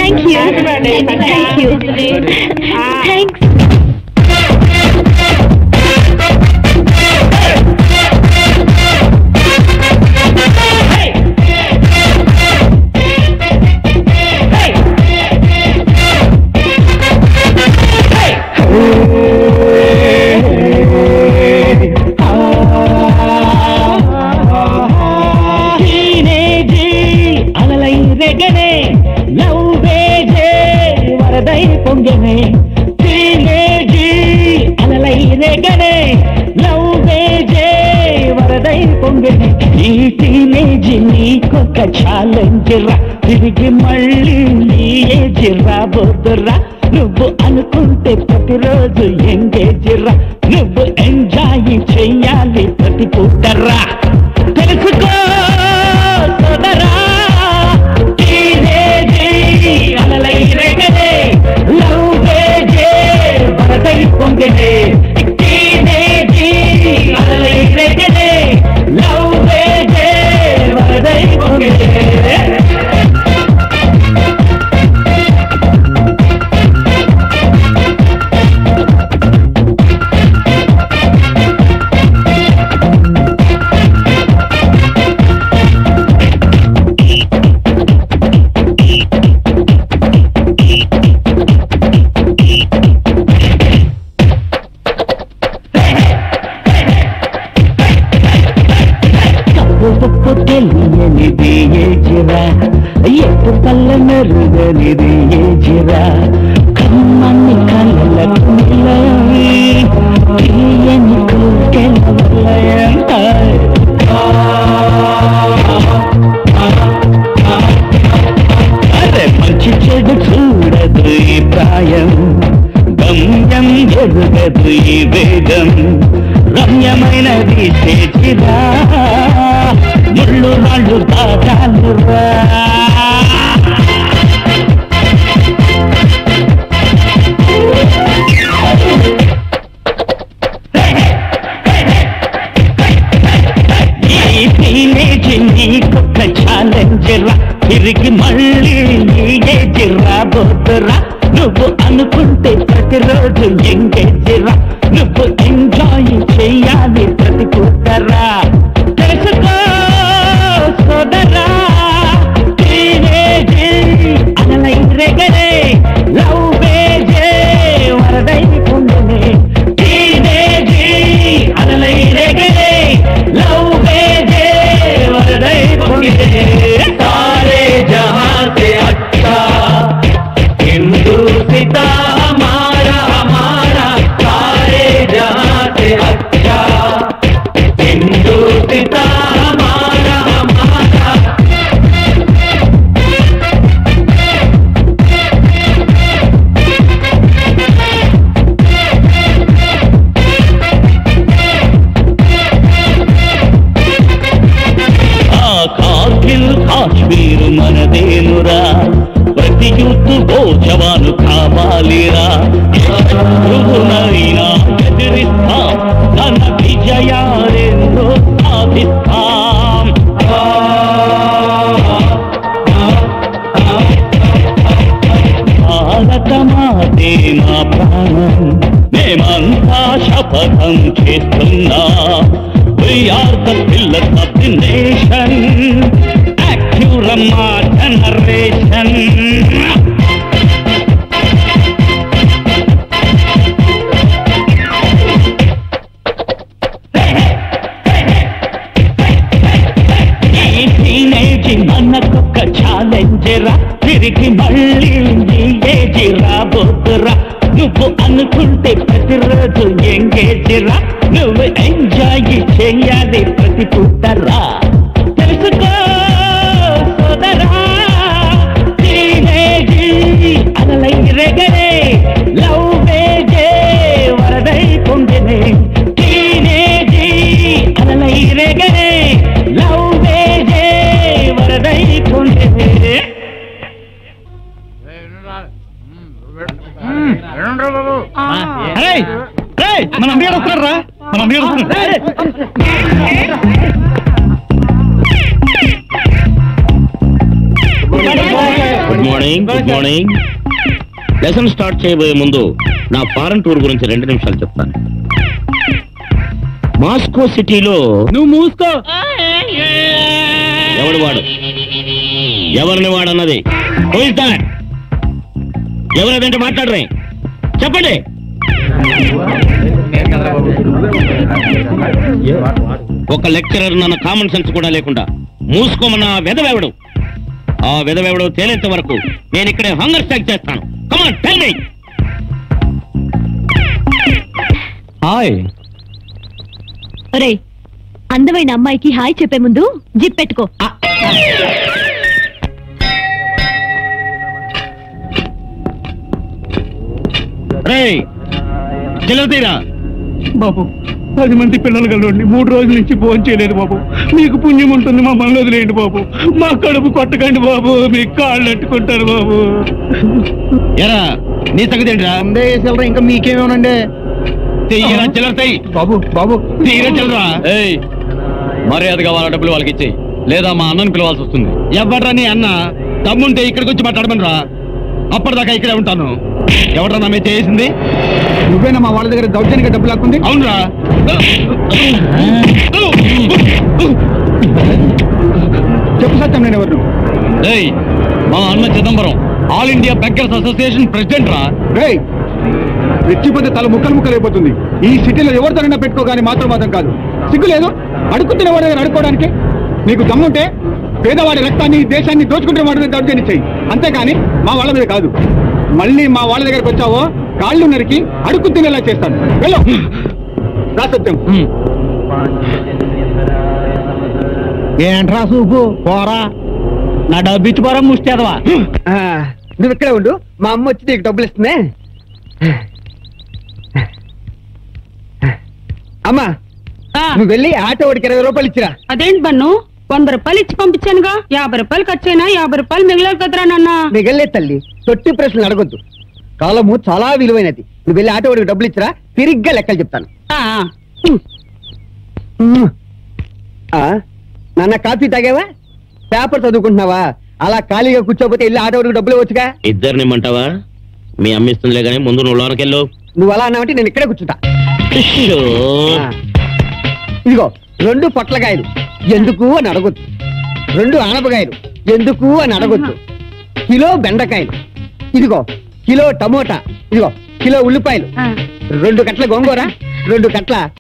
Thank you thank you thanks టీనేజీ అలలై రెగనే నవ్వేజే వరదై పొంగనే టీనేజీ అలలై రెగనే నవ్వేజే వరదై పొంగనే ఈ టీనేజీ నీకొక ఛాలెంజ్ రా తిరిగి మళ్ళీ నీ ఏజ్ రాబోతురా నువ్వు అనుకుంటే ప్రతిరోజు ఎంగేజ్ రా నువ్వు ఎంజాయ్ చెయ్యాలి ప్రతి పూటరా తెలుసుకో సోదరా టీనేజీ అలలై రేగనే లవ్వేజే వరదై పొంగనే టీనేజీ అలలై రేగనే లవ్వేజే వరదై పొంగనే తప్పు తప్పు తెలియనిది ఏ జిరా ఎప్పు పల్ల మెరుగనిది ఏ జిరా కమ్మని కళ్ళకు నిలయం తీయని కోకెల వలయం అరే మంచి చెడు చూడదు ఈ ప్రాయం గమ్యం ఎరుగదు ఈ వేగం రమ్యమైనది చేచిరా ముళ్ళు రాళ్ళు దాటాలురా ఈ టీనేజ్ నీకొక ఛాలెంజ్ రా తిరిగి మళ్ళీ నీ ఏజ్ రాబోతురా నువ్వు అనుకుంటే ప్రతిరోజు ఎంగేజ్ రా నువ్వు ఎంజాయ్ చెయ్యాలి ప్రతి పూటరా తెలుసుకో సోదరా టీనేజ్ అలలై రెగరే లవ్ వేజే వరదై పొందనే టీనేజ్ అలలై రెగరే లవ్ వేజే వరదై పొందనే సారే జహాं से अच्छा हिंदुस्ता हमारा हमारा सारे जहां से अच्छा हिंदुस्ता हमारा हमारा ఆ కార్గిల్ కాశ్మీర్ మనదేనురా ప్రతి యుద్ధు ఓ జవాను కావాలిరా శత్రువునైనా ఎదిరిస్తాం తన విజయాలెన్నో సాధిస్తాం భారత మాతే మా ప్రాణం మేమంతా శపథం చేస్తున్నా We are the pillars of the nation. Active Rama generation. ఈ టీనేజ్ మనకొక ఛాలెంజ్ రా తిరిగి మళ్ళీ నీ ఏజ్ రాబోతురా నువ్వు అనుకుంటే ప్రతిరోజు ఎంగేజ్ రా నువ్వు ఎంజాయ్ చెయ్యాలి ప్రతి పూటరా తెలుసుకో సోదరా టీనేజ్ అలలై రెగరే లవ్ వేజే వరదై పొంగనే టీనేజ్ అలలై రెగరే లవ్ వేజే వరదై పొంగనే మన అమ్మగారు వస్తున్నారా మన అమ్మగారు వస్తున్నారు good morning good morning lesson start చేయబోయే ముందు నా ఫారెన్ టూర్ గురించి రెండు నిమిషాలు చెప్తాను మాస్కో సిటీలో నువ్వు మూసుకో ఎవడు వాడు ఎవరిని వాడన్నది Who is that? ఎవరదంటే మాట్లాడరే చెప్పండి ఒక లెక్చరర్ నన్న కామన్ సెన్స్ కూడా లేకుండా మూసుకోమన్న ఆ వెదవెవడు ఆ వెదవెవడు తేలేంత వరకు నేను ఇక్కడే హంగర్ స్టాక్ చేస్తాను కమాన్ టెల్ మీ హాయ్ ఒరే అందమైన అమ్మాయికి హాయ్ చెప్పే ముందు జిప్ పెట్టుకో రేయ్ చిల్లర తీరా బాబు పది మంది పిల్లలు కలవండి మూడు రోజుల నుంచి ఫోన్ చేయలేదు బాబు మీకు పుణ్యం ఉంటుంది మమ్మల్ని వదిలేయండి బాబు మా కడుపు కొట్టకండి బాబు మీకు కాళ్ళు అట్టుకుంటారు బాబు ఎరా నీ సంగతి ఏంట్రా అందే చిల్లర ఇంకా మీకేమేనండి తీయరా చిల్లర తీయ్ బాబు బాబు తీరా చిల్లరా ఏయ్ మర్యాదగా వాళ్ళ డబ్బులు వాళ్ళకి ఇచ్చేయి లేదా మా అన్నని పిలవాల్సి వస్తుంది ఎవడ్రా నీ అన్న తమ్ముంటే ఇక్కడికి వచ్చి మాట్లాడమని రా అప్పటిదాకా ఇక్కడే ఉంటాను ఎవడ్రా నా మీద చేసింది నువ్వేనా మా వాళ్ళ దగ్గర దౌర్జన్యంగా డబ్బులు లాక్కుంది అవునరా చెప్పు సత్యం నేను ఎవరు ఏయ్ మా అన్న Chidambaram all India beggars association president రా రేయ్ రెచ్చిపోతే తల ముక్కలు ముక్కలు అయిపోతుంది ఈ సిటీలో ఎవరితోనైనా పెట్టుకోగాని మాత్రం మాత్రం కాదు సిగ్గు లేదు అడుక్కుతున్న వాడి దగ్గర అడుక్కోవడానికి నీకు దమ్ముంటే పేదవాడి రక్తాన్ని ఈ దేశాన్ని దోచుకుంటున్న వాడి మీద దౌర్జన్యం చెయ్యి అంతేగాని మా వాళ్ళ మీద కాదు మళ్ళీ మా వాళ్ళ దగ్గరకు వచ్చావో కాళ్ళు నరికి అడుక్కు తినేలా చేస్తాను వెళ్ళు రా సత్యం ఏంట్రా సూపు పోరా నా డబ్బు ఇచ్చి పోరా ముష్టేదవా నువ్వు ఇక్కడే ఉండు మా అమ్మ వచ్చి నీకు డబ్బులు ఇస్తుంది అమ్మా నువ్వు వెళ్ళి ఆటో వాడికి ఇరవై రూపాయలు ఇచ్చిరా అదేంటి బన్ను వంద రూపాయలు ఇచ్చి పంపించానుగా యాభై రూపాయలు ఖర్చు అయినా యాభై రూపాయలు మిగలేదు కదరా నాన్న మిగలే తల్లి తొట్టి ప్రశ్నలు అడగొద్దు కాలము చాలా విలువైనది నువ్వు వెళ్ళి ఆటో వాడికి డబ్బులు ఇచ్చిరా తిరిగ్గా లెక్కలు చెప్తాను ఆ, ఆ, నాన్న కాఫీ తాగావా పేపర్ చదువుకుంటున్నావా అలా ఖాళీగా కూర్చోపోతే వెళ్ళి ఆటో వాడికి డబ్బులు వచ్చుగా ఇద్దరిని ఇమ్మంటావా మీ అమ్మిస్తుందిలే కానీ ముందు నువ్వు లోనకెళ్ళు నువ్వు అలా అన్నావంటే నేను ఇక్కడే కూర్చుంటా ఇష్షో. ఆ. ఇదిగో రెండు పొట్లకాయలు ఎందుకు అని అడగొద్దు రెండు ఆనపకాయలు ఎందుకు అని అడగొద్దు కిలో బెండకాయలు ఇదిగో కిలో టమోటా ఇదిగో కిలో ఉల్లిపాయలు ఆ. రెండు కట్ల గోంగూర రెండు కట్ల